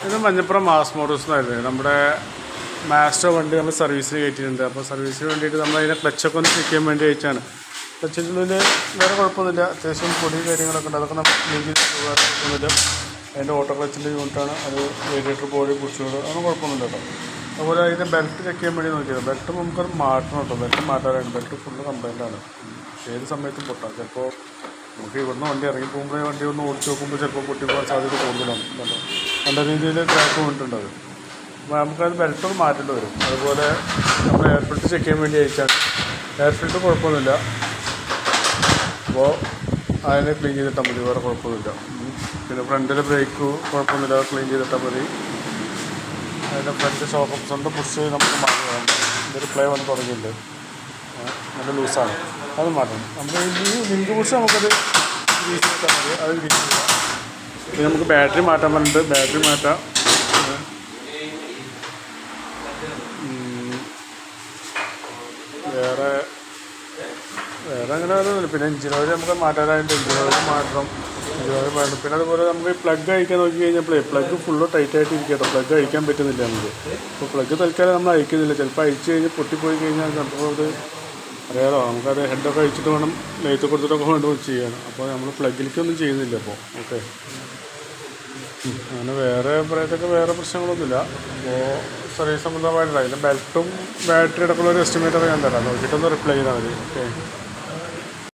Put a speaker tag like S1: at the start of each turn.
S1: ഇത് മഞ്ഞപ്പുറം mass Motors എന്നായിരുന്നു നമ്മുടെ മാസ്റ്റർ വണ്ടി നമ്മൾ സർവീസിന് കയറ്റിയിട്ടുണ്ട് അപ്പോൾ സർവീസിന് വേണ്ടിയിട്ട് നമ്മൾ അതിനെ ക്ലച്ചൊക്കെ ഒന്ന് ചെക്ക് ചെയ്യാൻ വേണ്ടി അയച്ചാണ് ക്ലച്ചിൻ്റെ ഉള്ളിൽ വേറെ കുഴപ്പമൊന്നുമില്ല അത്യാവശ്യം പൊടി കാര്യങ്ങളൊക്കെ ഉണ്ട് അതൊക്കെ നമുക്ക് ക്ലീൻ ചെയ്ത് വേറെ കുഴപ്പമൊന്നുമില്ല അതിൻ്റെ ഓട്ടോ ക്ലച്ചിൻ്റെ യൂണിറ്റാണ് അത് റേഡിയേറ്റർ ബോഡി കുറിച്ചുകൊണ്ട് അതൊന്നും കുഴപ്പമൊന്നുമില്ല കേട്ടോ അതുപോലെ അതിൻ്റെ ബെൽറ്റ് ചെക്ക് ചെയ്യാൻ വേണ്ടി നോക്കിയത് ബെൽറ്റ് നമുക്കത് മാറ്റണം കേട്ടോ ബെൽറ്റ് മാറ്റാനാണ് ബെൽറ്റ് ഫുള്ള് കംപ്ലൈൻ്റ് ആണ് ഏത് സമയത്തും പൊട്ടാം ചിലപ്പോൾ നമുക്ക് ഇവിടുന്ന് വണ്ടി ഇറങ്ങി പോകുമ്പോൾ വണ്ടി ഒന്ന് ഓടിച്ച് നോക്കുമ്പോൾ ചിലപ്പോൾ പൊട്ടിപ്പോകാൻ സാധ്യത കൂടുതലാണ് കേട്ടോ നല്ല രീതിയിൽ ട്രാക്ക് വീണിട്ടുണ്ട് അത് അപ്പോൾ നമുക്കത് ബെൽറ്റ് ഒന്ന് മാറ്റേണ്ടി വരും അതുപോലെ നമ്മൾ എയർ ഫിൽറ്റർ ചെക്ക് ചെയ്യാൻ വേണ്ടി അയച്ചാൽ എയർ ഫിൽറ്റർ കുഴപ്പമൊന്നുമില്ല അപ്പോൾ അതിനെ ക്ലീൻ ചെയ്തിട്ടാൽ മതി വേറെ കുഴപ്പമൊന്നുമില്ല ഉം. പിന്നെ ഫ്രണ്ടിലെ ബ്രേക്ക് കുഴപ്പമൊന്നുമില്ല ക്ലീൻ ചെയ്തിട്ടാൽ മതി അതിൻ്റെ ഫ്രണ്ട് ഷോപ്പ് സ്വന്തം പുഷ് നമുക്ക് മാറ്റണം ഇതൊരു പ്ലേ വന്ന് തുടങ്ങിയിട്ടുണ്ട് ഏ, നല്ല ലൂസാണ് അത് മാറ്റണം നമുക്ക് ഈ ലിങ്ക് പുഷ് നമുക്കത് ഗ്രീസ് ചെയ്താൽ മതി അത് ഗ്രീസ് ചെയ്യാം പിന്നെ നമുക്ക് ബാറ്ററി മാറ്റാൻ പറഞ്ഞിട്ട് ബാറ്ററി മാറ്റാം ഏ. ഉം. വേറെ വേറെ അങ്ങനെ ഒന്നുമില്ല പിന്നെ എഞ്ചിൻ ഓയിൽ നമുക്ക് മാറ്റാനായിട്ട് എഞ്ചിൻ ഓയിൽ മാറ്റണം എഞ്ചിൻ ഓയിൽ മാറ്റണം പിന്നെ അതുപോലെ നമുക്ക് പ്ലഗ് അയക്കാൻ നോക്കി കഴിഞ്ഞപ്പോഴേ പ്ലഗ് ഫുള്ള് ടൈറ്റ് ആയിട്ട് ഇരിക്കട്ടോ പ്ലഗ് അഴിക്കാൻ പറ്റുന്നില്ല നമുക്ക് അപ്പോൾ പ്ലഗ് തൽക്കാലം നമ്മൾ അയക്കുന്നില്ല ചിലപ്പോൾ അയച്ചു കഴിഞ്ഞ് പൊട്ടിപ്പോയി കഴിഞ്ഞാൽ ചിലപ്പോൾ അത് അറിയാലോ നമുക്കത് ഹെഡൊക്കെ അഴിച്ചിട്ട് വേണം ലെയ്ത്ത് കൊടുത്തിട്ടൊക്കെ വേണം ചെയ്യാൻ അപ്പോൾ നമ്മൾ പ്ലഗിലേക്കൊന്നും ചെയ്യുന്നില്ല അപ്പോൾ ഓക്കെ അങ്ങനെ വേറെ പറയത്തൊക്കെ വേറെ പ്രശ്നങ്ങളൊന്നുമില്ല അപ്പോൾ സർവീസ് സംബന്ധമായിട്ടില്ല അതിൻ്റെ ബെൽറ്റും ബാറ്ററി അടക്കമുള്ള ഒരു എസ്റ്റിമേറ്റൊക്കെ ഞാൻ തരാം നോക്കിയിട്ടൊന്ന് റിപ്ലൈ ചെയ്താൽ മതി ഓക്കെ